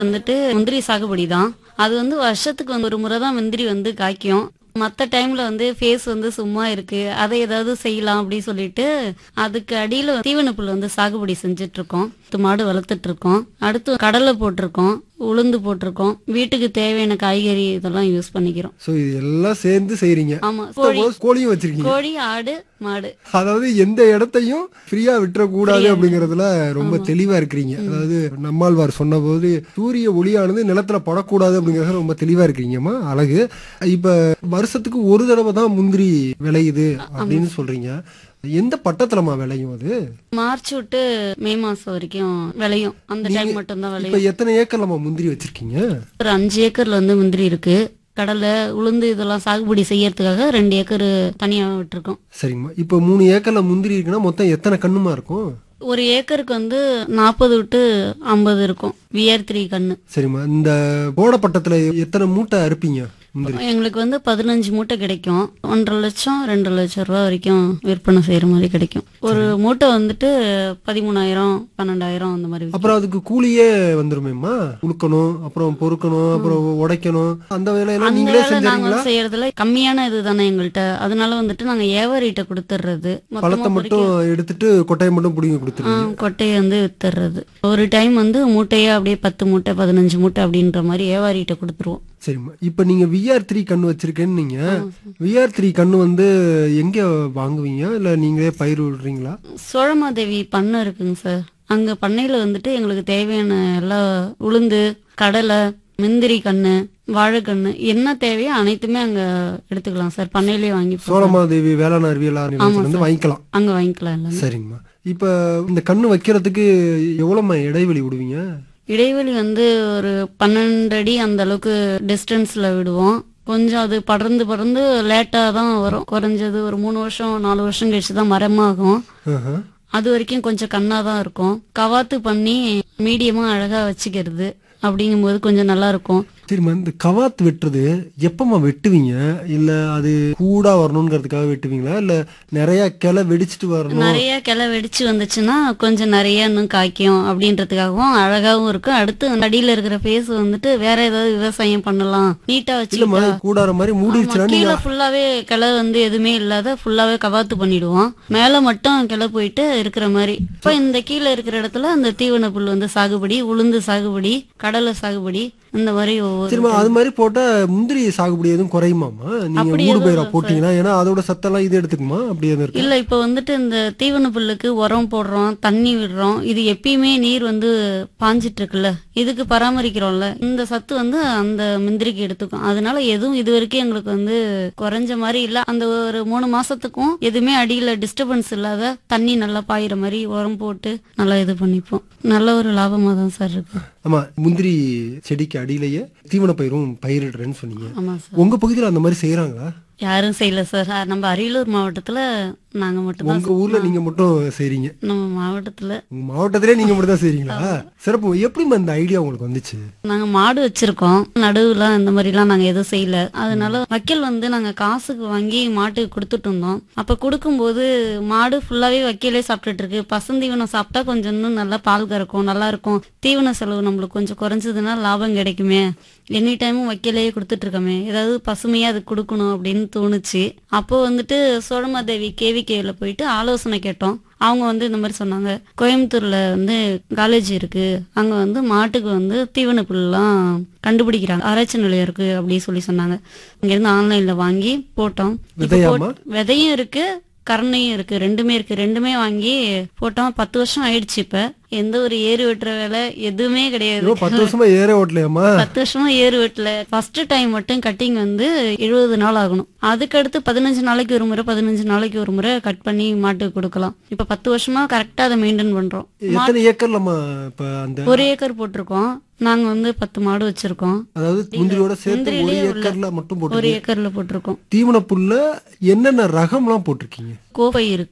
வந்துட்டு முந்திரி சாகுபடி தான் அது வந்து வருஷத்துக்கு வந்து ஒரு முறை தான் முந்திரி வந்து காய்க்கும் மற்ற டைம்ல வந்து ஃபேஸ் வந்து சும்மா இருக்கு அதை ஏதாவது செய்யலாம் அப்படின்னு சொல்லிட்டு அதுக்கு அடியில தீவன புல் வந்து சாகுபடி செஞ்சுட்டு இருக்கோம் பத்து மாடு வளர்த்துட்டு இருக்கோம் அடுத்து கடலை போட்டிருக்கோம் உளுந்து போட்டிருக்கோம் வீட்டுக்கு தேவையான காய்கறி இதெல்லாம் யூஸ் பண்ணிக்கிறோம் சோ இது எல்லாம் சேர்ந்து செய்றீங்க ஆமா கோழி Suppose கோழியும் வச்சிருக்கீங்க கோழி ஆடு மாடு அதாவது எந்த இடத்தையும் ஃப்ரீயா விட்டுறக்கூடாது அப்படிங்கறதுல ரொம்ப தெளிவா இருக்கிறீங்க அதாவது நம்மாழ்வார் சொன்னபோது சூரிய ஒளியானது நிலத்துல படக்கூடாது அப்படிங்கறதுல ரொம்ப தெளிவா இருக்கிறீங்கம்மா அழகு இப்ப வருஷத்துக்கு ஒரு தடவை தான் முந்திரி விளையுது அப்படின்னு சொல்றீங்க எந்த பட்டத்துலமா விளையும் அது மார்ச் விட்டு மே மாசம் வரைக்கும் விளையும் அந்த டைம் மட்டும்தான் விளையும் இப்ப எத்தனை ஏக்கர்லமா முந்திரி வச்சிருக்கீங்க ஒரு அஞ்சு ஏக்கர்ல வந்து முந்திரி இருக்கு கடலை உளுந்து இதெல்லாம் சாகுபடி செய்யறதுக்காக ரெண்டு ஏக்கர் தனியா விட்டுருக்கோம் சரிம்மா இப்ப மூணு ஏக்கர்ல முந்திரி இருக்குன்னா மொத்தம் எத்தனை கண்ணுமா இருக்கும் ஒரு ஏக்கருக்கு வந்து நாற்பது விட்டு ஐம்பது இருக்கும் விஆர் த்ரீ கண்ணு சரிம்மா இந்த போடப்பட்டத்துல எத்தனை மூட்டை அறுப்பீங்க முந்திரி எங்களுக்கு வந்து பதினஞ்சு மூட்டை கிடைக்கும் ஒன்றரை லட்சம் ரெண்டு லட்சம் ரூபா வரைக்கும் விற்பனை செய்யற மாதிரி கிடைக்கும் ஒரு மூட்டை வந்துட்டு பதிமூணாயிரம் பன்னெண்டாயிரம் அந்த மாதிரி விக்கும். அப்புறம் அதுக்கு கூலியே வந்துருமேம்மா உழுக்கணும் அப்புறம் பொறுக்கணும் அப்புறம் உடைக்கணும் அந்த வேலையெல்லாம் அந்த நீங்களே வேலை நாங்க செஞ்சீங்களா வந்து செய்யறதுல கம்மியான இது தானே எங்கள்கிட்ட அதனால வந்துட்டு நாங்க வியாபாரிகிட்ட கொடுத்துடுறது மொத்தமா பழத்தை மட்டும் எடுத்துட்டு கொட்டையை மட்டும் பிடிங்கி கொடுத்துருவீங்க ஆ, கொட்டையை வந்து வித்துறது ஒரு டைம் வந்து மூட்டையா அப்படியே பத்து மூட்டை பதினஞ்சு மூட்டை அப்படின்ற மாதிரி வியாபாரிகிட்ட கொடுத்துருவோம் சரிம்மா இப்ப நீங்க விஆர் த்ரீ கண்ணு வச்சிருக்கேன்னு நீங்க விஆர் த்ரீ கண்ணு வந்து எங்க வாங்குவீங்க இல்ல நீங்களே பயிர் விடுறீங்களா சோழமாதேவி பண்ணை இருக்குங்க சார் அங்க பண்ணையில வந்துட்டு எங்களுக்கு தேவையான எல்லா உளுந்து கடலை முந்திரி கண்ணு வாழைக்கண்ணு என்ன தேவையோ அனைத்துமே அங்க எடுத்துக்கலாம் சார் பண்ணையிலேயே வாங்கி போ- சோழமாதேவி வேளாண் அறிவியல் நிலையத்துல இருந்து வாங்கிக்கலாம் அங்க வாங்கிக்கலாம் எல்லாமே சரிங்கம்மா இப்ப இந்த கண்ணு வைக்கிறதுக்கு எவ்வளவுமா இடைவெளி விடுவீங்க இடைவெளி வந்து ஒரு பன்னெண்டு அடி அந்த அளவுக்கு டிஸ்டன்ஸ்ல விடுவோம் கொஞ்சம் அது படர்ந்து படர்ந்து லேட்டா தான் வரும் குறைஞ்சது ஒரு மூணு வருஷம் நாலு வருஷம் கழிச்சு தான் மரமாகும் ஆஹா. அது வரைக்கும் கொஞ்சம் கண்ணா தான் இருக்கும் கவாத்து பண்ணி மீடியமா அழகா வச்சுக்கிறது அப்படிங்கும்போது கொஞ்சம் நல்லா இருக்கும் சரிம்மா இந்த கவாத் வெட்டுறது எப்பமா வெட்டுவீங்க இல்ல அது கூடா வரணுங்கிறதுக்காக வெட்டுவீங்களா இல்ல நிறைய கிளை வெடிச்சிட்டு வரணும் நிறைய கிளை வெடிச்சு வந்துச்சுன்னா கொஞ்சம் நிறைய இன்னும் காய்க்கும் அப்படின்றதுக்காகவும் அழகாவும் இருக்கும் அடுத்து அந்த அடியில இருக்கிற ஃபேஸ் வந்துட்டு வேற ஏதாவது விவசாயம் பண்ணலாம் நீட்டா இல்லம்மா வச்சு கூடார மாதிரி மூடிடுச்சுன்னா நீங்க கீழே ஃபுல்லாவே கிளை வந்து எதுவுமே இல்லாத ஃபுல்லாவே கவாத்து பண்ணிடுவோம் மேல மட்டும் கிளை போயிட்டு இருக்கிற மாதிரி இப்ப இந்த கீழே இருக்கிற இடத்துல அந்த தீவன புல் வந்து சாகுபடி உளுந்து சாகுபடி கடலை சாகுபடி இந்த மாதிரி ஒவ்வொரு சரிம்மா அது மாதிரி போட்டா முந்திரி சாகுபடி எதுவும் குறையுமாமா நீங்க அப்படி மூடு எதுவும் பயிரா இல்ல போட்டீங்கன்னா ஏன்னா அதோட சத்தெல்லாம் இது எடுத்துக்குமா அப்படி எதுவும் இருக்கு இல்ல இப்ப வந்துட்டு இந்த தீவன புல்லுக்கு உரம் போடுறோம் தண்ணி விடுறோம் இது எப்பயுமே நீர் வந்து பாஞ்சிட்டு இருக்குல்ல இதுக்கு பராமரிக்கிறோம்ல இந்த சத்து வந்து அந்த முந்திரிக்கு எடுத்துக்கும் அதனால எதுவும் இது வரைக்கும் எங்களுக்கு வந்து குறைஞ்ச மாதிரி இல்ல அந்த ஒரு மூணு மாசத்துக்கும் எதுவுமே அடியில டிஸ்டர்பன்ஸ் இல்லாத தண்ணி நல்லா பாயிற மாதிரி உரம் போட்டு நல்லா இது பண்ணிப்போம் நல்ல ஒரு லாபமா தான் சார் இருக்கு ஆமா முந்திரி செடிக்கு அடியிலேயே தீவன பயிரும் பயிரிடுறேன்னு சொன்னீங்க ஆமா சார் உங்க பகுதியில அந்த மாதிரி செய்யறாங்களா யாரும் செய்யல சார் நம்ம அரியலூர் மாவட்டத்துல நாங்க மட்டும்தான் உங்க ஊர்ல நீங்க மட்டும் செய்றீங்க நம்ம மாவட்டத்துல உங்க மாவட்டத்திலே நீங்க மட்டும் தான் செய்றீங்களா சிறப்பு எப்படிம்மா இந்த ஐடியா உங்களுக்கு வந்துச்சு நாங்க மாடு வச்சிருக்கோம் நடுவுல இந்த மாதிரிலாம் நாங்க எதுவும் செய்யல அதனால வைக்கல் வந்து நாங்க காசுக்கு வாங்கி மாட்டுக்கு கொடுத்துட்டு இருந்தோம் அப்ப கொடுக்கும்போது மாடு ஃபுல்லாவே வைக்கலே சாப்பிட்டுட்டு இருக்கு பசந்தீவனம் சாப்பிட்டா கொஞ்சம் இன்னும் நல்லா பால் கறக்கும் நல்லா இருக்கும் தீவன செலவு நம்மளுக்கு கொஞ்சம் குறைஞ்சதுன்னா லாபம் கிடைக்குமே எனி டைமும் வைக்கலையே கொடுத்துட்டு இருக்கோமே ஏதாவது பசுமையா அது கொடுக்கணும் அப்படின்னு தோணுச்சு அப்போ வந்துட்டு சோழமாதேவி கேவிகேல போயிட்டு ஆலோசனை கேட்டோம் அவங்க வந்து இந்த மாதிரி சொன்னாங்க கோயம்புத்தூர்ல வந்து காலேஜ் இருக்கு அங்க வந்து மாட்டுக்கு வந்து தீவன புல்லாம் கண்டுபிடிக்கிறாங்க ஆராய்ச்சி நிலையம் இருக்கு அப்படின்னு சொல்லி சொன்னாங்க இங்க இருந்து ஆன்லைன்ல வாங்கி போட்டோம் இப்ப விதையாம்மா? போட்- விதையும் இருக்கு கரணையும் இருக்கு ரெண்டுமே இருக்கு ரெண்டுமே வாங்கி போட்டோம் பத்து வருஷம் ஆயிடுச்சு இப்ப எந்த ஒரு ஏறு வெட்டுற வேலை எதுவுமே கிடையாது ஐயோ, பத்து வருஷமா ஏற ஓட்டலையாம்மா பத்து வருஷமா ஏறு வெட்டல ஃபர்ஸ்ட் டைம் மட்டும் கட்டிங் வந்து எழுபது நாள் ஆகணும் அதுக்கடுத்து பதினஞ்சு நாளைக்கு ஒரு முறை பதினஞ்சு நாளைக்கு ஒரு முறை கட் பண்ணி மாட்டுக்கு கொடுக்கலாம் இப்ப பத்து வருஷமா கரெக்டா அதை மெயின்டைன் பண்றோம் எத்தனை ஏக்கர்லம்மா இப்ப அந்த ஒரு ஏக்கர் போட்டிருக்கோம் நாங்க வந்து பத்து மாடு வச்சிருக்கோம் அதாவது முந்திரியோட சேர்த்து ஒரு முந்திரியிலே உள்ள- ஏக்கர்ல மட்டும் ஒரு போட்டு ஏக்கர்ல போட்டிருக்கோம் தீவன புல்ல என்னென்ன ரகம்லாம் போட்டிருக்கீங்க கோவை இருக்கு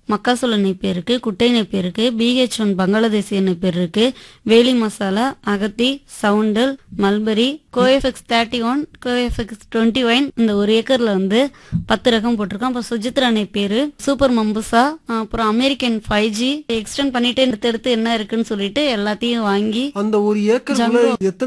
மக்காசோள நெய்ப்பேர் இருக்கு குட்டை நெய்ப்பேர் இருக்கு பிஹெச் ஒன் பங்களாதேசிய நெய்ப்பேர் இருக்கு வேலி மசாலா அகத்தி சவுண்டல் மல்பரி கோஎஃப்எக்ஸ் தேர்ட்டி ஒன் கோஎஃப்எக்ஸ் டுவெண்ட்டி ஒன் இந்த ஒரு ஏக்கர்ல வந்து பத்து ரகம் போட்டிருக்கோம் அப்புறம் சுஜித்ரா நெய்ப்பேர் சூப்பர் மம்புசா அப்புறம் அமெரிக்கன் ஃபைவ் ஜி எக்ஸ்டெண்ட் பண்ணிட்டு எடுத்து எடுத்து என்ன இருக்குன்னு சொல்லிட்டு எல்லாத்தையும் வாங்கி அந்த ஒரு ஏக்கருக்குள்ள எத்தனை